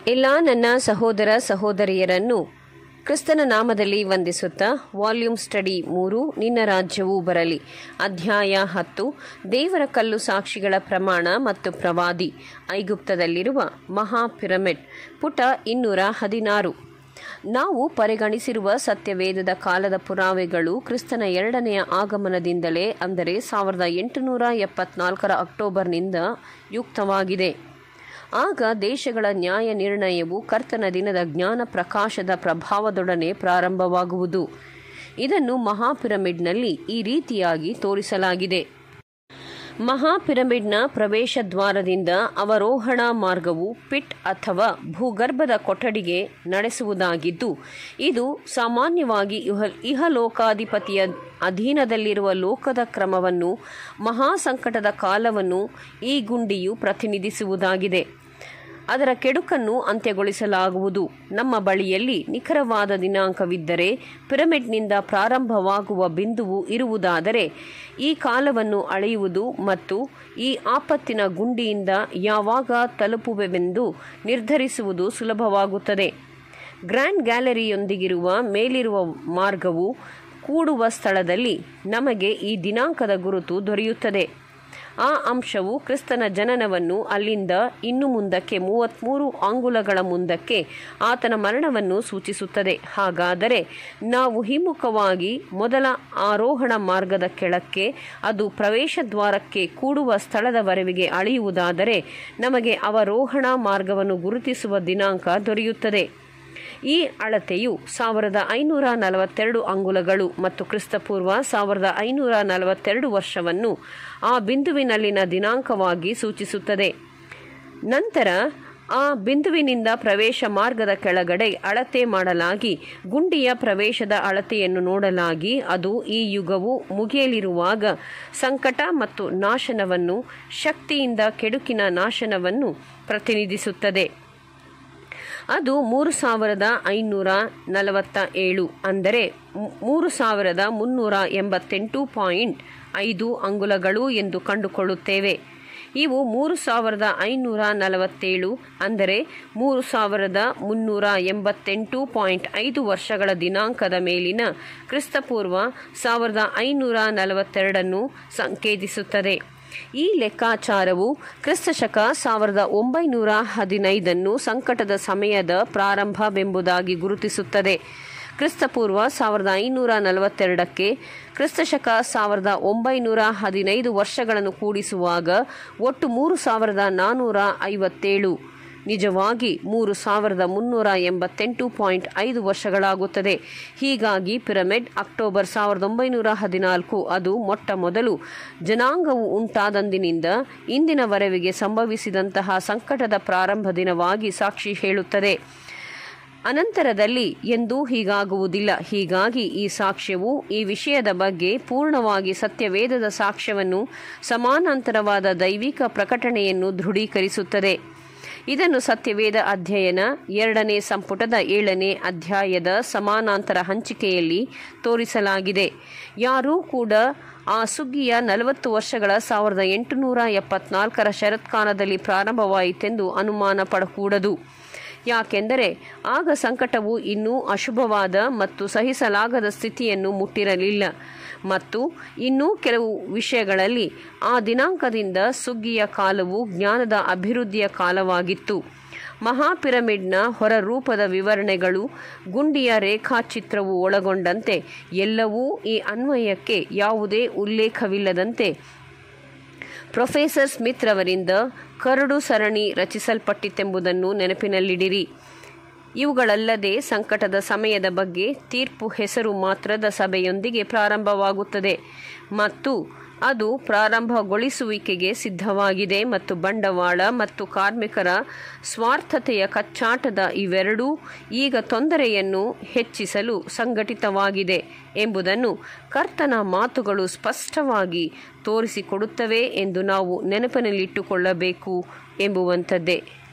ಎಲ್ಲ ನನ್ನ ಸಹೋದರ ಸಹೋದರಿಯರನ್ನು ಕ್ರಿಸ್ತನ ನಾಮದಲ್ಲಿ ವಂದಿಸುತ್ತಾ ವಾಲ್ಯೂಮ್ ಸ್ಟಡಿ ಮೂರು ನಿನ್ನ ರಾಜ್ಯವೂ ಬರಲಿ ಅಧ್ಯಾಯ ಹತ್ತು ದೇವರ ಕಲ್ಲು ಸಾಕ್ಷಿಗಳ ಪ್ರಮಾಣ ಮತ್ತು ಪ್ರವಾದಿ ಐಗುಪ್ತದಲ್ಲಿರುವ ಮಹಾ ಪಿರಮಿಡ್ ಪುಟ ಇನ್ನೂರ ಹದಿನಾರು ನಾವು ಪರಿಗಣಿಸಿರುವ ಸತ್ಯವೇದದ ಕಾಲದ ಪುರಾವೆಗಳು ಕ್ರಿಸ್ತನ ಎರಡನೆಯ ಆಗಮನದಿಂದಲೇ ಅಂದರೆ ಸಾವಿರದ ಎಂಟುನೂರ ಎಪ್ಪತ್ನಾಲ್ಕರ ಅಕ್ಟೋಬರ್ನಿಂದ ಯುಕ್ತವಾಗಿದೆ ಆಗ ದೇಶಗಳ ನ್ಯಾಯ ನಿರ್ಣಯವು ಕರ್ತನ ದಿನದ ಜ್ಞಾನ ಪ್ರಕಾಶದ ಪ್ರಭಾವದೊಡನೆ ಪ್ರಾರಂಭವಾಗುವುದು ಇದನ್ನು ಮಹಾ ಪಿರಮಿಡ್ನಲ್ಲಿ ಈ ರೀತಿಯಾಗಿ ತೋರಿಸಲಾಗಿದೆ ಮಹಾ ಪಿರಮಿಡ್ನ ಪ್ರವೇಶ ದ್ವಾರದಿಂದ ಅವರೋಹಣ ಮಾರ್ಗವು ಪಿಟ್ ಅಥವಾ ಭೂಗರ್ಭದ ಕೊಠಡಿಗೆ ನಡೆಸುವುದಾಗಿದ್ದು ಇದು ಸಾಮಾನ್ಯವಾಗಿ ಇಹ ಇಹಲೋಕಾಧಿಪತಿಯ ಅಧೀನದಲ್ಲಿರುವ ಲೋಕದ ಕ್ರಮವನ್ನು ಮಹಾಸಂಕಟದ ಕಾಲವನ್ನು ಈ ಗುಂಡಿಯು ಪ್ರತಿನಿಧಿಸುವುದಾಗಿದೆ ಅದರ ಕೆಡುಕನ್ನು ಅಂತ್ಯಗೊಳಿಸಲಾಗುವುದು ನಮ್ಮ ಬಳಿಯಲ್ಲಿ ನಿಖರವಾದ ದಿನಾಂಕವಿದ್ದರೆ ಪಿರಮಿಡ್ನಿಂದ ಪ್ರಾರಂಭವಾಗುವ ಬಿಂದುವು ಇರುವುದಾದರೆ ಈ ಕಾಲವನ್ನು ಅಳೆಯುವುದು ಮತ್ತು ಈ ಆಪತ್ತಿನ ಗುಂಡಿಯಿಂದ ಯಾವಾಗ ತಲುಪುವೆವೆಂದು ನಿರ್ಧರಿಸುವುದು ಸುಲಭವಾಗುತ್ತದೆ ಗ್ರ್ಯಾಂಡ್ ಗ್ಯಾಲರಿಯೊಂದಿಗಿರುವ ಮೇಲಿರುವ ಮಾರ್ಗವು ಕೂಡುವ ಸ್ಥಳದಲ್ಲಿ ನಮಗೆ ಈ ದಿನಾಂಕದ ಗುರುತು ದೊರೆಯುತ್ತದೆ ಆ ಅಂಶವು ಕ್ರಿಸ್ತನ ಜನನವನ್ನು ಅಲ್ಲಿಂದ ಇನ್ನು ಮುಂದಕ್ಕೆ ಮೂವತ್ತ್ಮೂರು ಅಂಗುಲಗಳ ಮುಂದಕ್ಕೆ ಆತನ ಮರಣವನ್ನು ಸೂಚಿಸುತ್ತದೆ ಹಾಗಾದರೆ ನಾವು ಹಿಮ್ಮುಖವಾಗಿ ಮೊದಲ ಆರೋಹಣ ಮಾರ್ಗದ ಕೆಳಕ್ಕೆ ಅದು ಪ್ರವೇಶ ದ್ವಾರಕ್ಕೆ ಕೂಡುವ ಸ್ಥಳದವರೆಗೆ ಅಳೆಯುವುದಾದರೆ ನಮಗೆ ಅವರೋಹಣ ಮಾರ್ಗವನ್ನು ಗುರುತಿಸುವ ದಿನಾಂಕ ದೊರೆಯುತ್ತದೆ ಈ ಅಳತೆಯು ಸಾವಿರದ ಐನೂರ ನಲವತ್ತೆರಡು ಅಂಗುಲಗಳು ಮತ್ತು ಕ್ರಿಸ್ತಪೂರ್ವ ಸಾವಿರದ ಐನೂರ ನಲವತ್ತೆರಡು ವರ್ಷವನ್ನು ಆ ಬಿಂದುವಿನಲ್ಲಿನ ದಿನಾಂಕವಾಗಿ ಸೂಚಿಸುತ್ತದೆ ನಂತರ ಆ ಬಿಂದುವಿನಿಂದ ಪ್ರವೇಶ ಮಾರ್ಗದ ಕೆಳಗಡೆ ಅಳತೆ ಮಾಡಲಾಗಿ ಗುಂಡಿಯ ಪ್ರವೇಶದ ಅಳತೆಯನ್ನು ನೋಡಲಾಗಿ ಅದು ಈ ಯುಗವು ಮುಗಿಯಲಿರುವಾಗ ಸಂಕಟ ಮತ್ತು ನಾಶನವನ್ನು ಶಕ್ತಿಯಿಂದ ಕೆಡುಕಿನ ನಾಶನವನ್ನು ಪ್ರತಿನಿಧಿಸುತ್ತದೆ ಅದು ಮೂರು ಸಾವಿರದ ಐನೂರ ನಲವತ್ತ ಏಳು ಅಂದರೆ ಮೂರು ಸಾವಿರದ ಮುನ್ನೂರ ಎಂಬತ್ತೆಂಟು ಪಾಯಿಂಟ್ ಐದು ಅಂಗುಲಗಳು ಎಂದು ಕಂಡುಕೊಳ್ಳುತ್ತೇವೆ ಇವು ಮೂರು ಸಾವಿರದ ಐನೂರ ನಲವತ್ತೇಳು ಅಂದರೆ ಮೂರು ಸಾವಿರದ ಮುನ್ನೂರ ಎಂಬತ್ತೆಂಟು ಪಾಯಿಂಟ್ ಐದು ವರ್ಷಗಳ ದಿನಾಂಕದ ಮೇಲಿನ ಕ್ರಿಸ್ತಪೂರ್ವ ಸಾವಿರದ ಐನೂರ ನಲವತ್ತೆರಡನ್ನು ಸಂಕೇತಿಸುತ್ತದೆ ಈ ಲೆಕ್ಕಾಚಾರವು ಕ್ರಿಸ್ತಶಕ ಸಾವಿರದ ಒಂಬೈನೂರ ಹದಿನೈದನ್ನು ಸಂಕಟದ ಸಮಯದ ಪ್ರಾರಂಭವೆಂಬುದಾಗಿ ಗುರುತಿಸುತ್ತದೆ ಕ್ರಿಸ್ತಪೂರ್ವ ಸಾವಿರದ ಐನೂರ ನಲವತ್ತೆರಡಕ್ಕೆ ಕ್ರಿಸ್ತಶಕ ಸಾವಿರದ ಒಂಬೈನೂರ ಹದಿನೈದು ವರ್ಷಗಳನ್ನು ಕೂಡಿಸುವಾಗ ಒಟ್ಟು ಮೂರು ಸಾವಿರದ ನಾನ್ನೂರ ಐವತ್ತೇಳು ನಿಜವಾಗಿ ಮೂರು ಸಾವಿರದ ಮುನ್ನೂರ ಎಂಬತ್ತೆಂಟು ಪಾಯಿಂಟ್ ಐದು ವರ್ಷಗಳಾಗುತ್ತದೆ ಹೀಗಾಗಿ ಪಿರಮಿಡ್ ಅಕ್ಟೋಬರ್ ಸಾವಿರದ ಒಂಬೈನೂರ ಹದಿನಾಲ್ಕು ಅದು ಮೊಟ್ಟ ಮೊದಲು ಜನಾಂಗವು ಉಂಟಾದಂದಿನಿಂದ ಇಂದಿನವರೆಗೆ ಸಂಭವಿಸಿದಂತಹ ಸಂಕಟದ ಪ್ರಾರಂಭ ದಿನವಾಗಿ ಸಾಕ್ಷಿ ಹೇಳುತ್ತದೆ ಅನಂತರದಲ್ಲಿ ಎಂದೂ ಹೀಗಾಗುವುದಿಲ್ಲ ಹೀಗಾಗಿ ಈ ಸಾಕ್ಷ್ಯವು ಈ ವಿಷಯದ ಬಗ್ಗೆ ಪೂರ್ಣವಾಗಿ ಸತ್ಯವೇದದ ಸಾಕ್ಷ್ಯವನ್ನು ಸಮಾನಾಂತರವಾದ ದೈವಿಕ ಪ್ರಕಟಣೆಯನ್ನು ದೃಢೀಕರಿಸುತ್ತದೆ ಇದನ್ನು ಸತ್ಯವೇದ ಅಧ್ಯಯನ ಎರಡನೇ ಸಂಪುಟದ ಏಳನೇ ಅಧ್ಯಾಯದ ಸಮಾನಾಂತರ ಹಂಚಿಕೆಯಲ್ಲಿ ತೋರಿಸಲಾಗಿದೆ ಯಾರೂ ಕೂಡ ಆ ಸುಗ್ಗಿಯ ನಲವತ್ತು ವರ್ಷಗಳ ಸಾವಿರದ ಎಂಟುನೂರ ಎಪ್ಪತ್ನಾಲ್ಕರ ಶರತ್ಕಾಲದಲ್ಲಿ ಪ್ರಾರಂಭವಾಯಿತೆಂದು ಅನುಮಾನ ಪಡಕೂಡದು ಯಾಕೆಂದರೆ ಆಗ ಸಂಕಟವು ಇನ್ನೂ ಅಶುಭವಾದ ಮತ್ತು ಸಹಿಸಲಾಗದ ಸ್ಥಿತಿಯನ್ನು ಮುಟ್ಟಿರಲಿಲ್ಲ ಮತ್ತು ಇನ್ನೂ ಕೆಲವು ವಿಷಯಗಳಲ್ಲಿ ಆ ದಿನಾಂಕದಿಂದ ಸುಗ್ಗಿಯ ಕಾಲವು ಜ್ಞಾನದ ಅಭಿವೃದ್ಧಿಯ ಕಾಲವಾಗಿತ್ತು ಮಹಾಪಿರಮಿಡ್ನ ಹೊರರೂಪದ ವಿವರಣೆಗಳು ಗುಂಡಿಯ ರೇಖಾಚಿತ್ರವು ಒಳಗೊಂಡಂತೆ ಎಲ್ಲವೂ ಈ ಅನ್ವಯಕ್ಕೆ ಯಾವುದೇ ಉಲ್ಲೇಖವಿಲ್ಲದಂತೆ ಪ್ರೊಫೆಸರ್ ಸ್ಮಿತ್ ರವರಿಂದ ಕರಡು ಸರಣಿ ರಚಿಸಲ್ಪಟ್ಟಿತೆಂಬುದನ್ನು ನೆನಪಿನಲ್ಲಿಡಿರಿ ಇವುಗಳಲ್ಲದೆ ಸಂಕಟದ ಸಮಯದ ಬಗ್ಗೆ ತೀರ್ಪು ಹೆಸರು ಮಾತ್ರದ ಸಭೆಯೊಂದಿಗೆ ಪ್ರಾರಂಭವಾಗುತ್ತದೆ ಮತ್ತು ಅದು ಪ್ರಾರಂಭಗೊಳಿಸುವಿಕೆಗೆ ಸಿದ್ಧವಾಗಿದೆ ಮತ್ತು ಬಂಡವಾಳ ಮತ್ತು ಕಾರ್ಮಿಕರ ಸ್ವಾರ್ಥತೆಯ ಕಚ್ಚಾಟದ ಇವೆರಡೂ ಈಗ ತೊಂದರೆಯನ್ನು ಹೆಚ್ಚಿಸಲು ಸಂಘಟಿತವಾಗಿದೆ ಎಂಬುದನ್ನು ಕರ್ತನ ಮಾತುಗಳು ಸ್ಪಷ್ಟವಾಗಿ ತೋರಿಸಿಕೊಡುತ್ತವೆ ಎಂದು ನಾವು ನೆನಪಿನಲ್ಲಿಟ್ಟುಕೊಳ್ಳಬೇಕು ಎಂಬುವಂಥದ್ದೇ